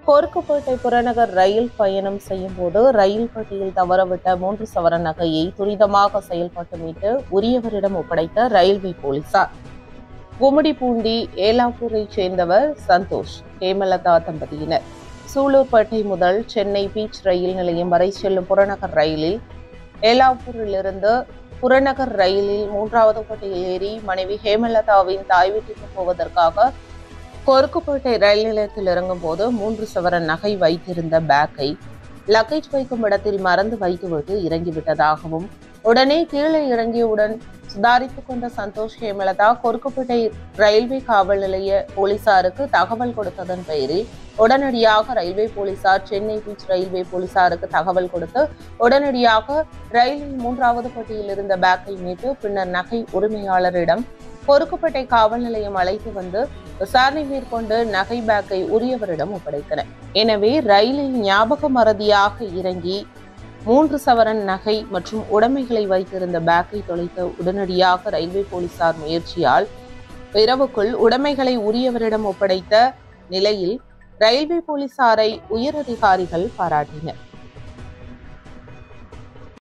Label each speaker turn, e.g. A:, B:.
A: கொருக்குப்பேட்டை புறநகர் ரயில் பயணம் செய்யும் போது ரயில் பெட்டியில் தவறவிட்ட மூன்று சவரன் நகையை துரிதமாக செயல்பட்டு மீட்டு உரியவரிடம் ஒப்படைத்த ரயில்வே போலீசார் கும்மிடிப்பூண்டி ஏலாப்பூரைச் சேர்ந்தவர் சந்தோஷ் ஹேமலதா தம்பதியினர் சூலூர்பேட்டை முதல் சென்னை பீச் ரயில் நிலையம் வரை செல்லும் புறநகர் ரயிலில் ஏலாப்பூரிலிருந்து புறநகர் ரயிலில் மூன்றாவது பெட்டியில் ஏறி மனைவி ஹேமலதாவின் தாய் வீட்டிற்கு போவதற்காக கொருக்குப்பேட்டை ரயில் நிலையத்தில் இறங்கும் போது மூன்று சவரன் நகை வைத்திருந்த பேக்கை லக்கேஜ் வைக்கும் இடத்தில் மறந்து வைத்துவிட்டு இறங்கிவிட்டதாகவும் உடனே கீழே இறங்கியவுடன் சுதாரித்துக் கொண்ட சந்தோஷ் ஹேமலதா கொருக்குப்பேட்டை ரயில்வே காவல் நிலைய போலீசாருக்கு தகவல் கொடுத்ததன் பெயரில் உடனடியாக ரயில்வே போலீசார் சென்னை பீச் ரயில்வே போலீசாருக்கு தகவல் கொடுத்து உடனடியாக ரயிலில் மூன்றாவது பெட்டியில் இருந்த பேக்கை மீட்டு பின்னர் நகை உரிமையாளரிடம் கொருக்குப்பேட்டை காவல் நிலையம் அழைத்து வந்து விசாரணை மேற்கொண்டு நகை பேக்கை உரியவரிடம் ஒப்படைத்தனர் எனவே ரயிலில் ஞாபக மறதியாக இறங்கி மூன்று சவரன் நகை மற்றும் உடைமைகளை வைத்திருந்த பேக்கை தொலைத்த உடனடியாக ரயில்வே போலீசார் முயற்சியால் இரவுக்குள் உடைமைகளை உரியவரிடம் ஒப்படைத்த நிலையில் ரயில்வே போலீசாரை உயரதிகாரிகள் பாராட்டினர்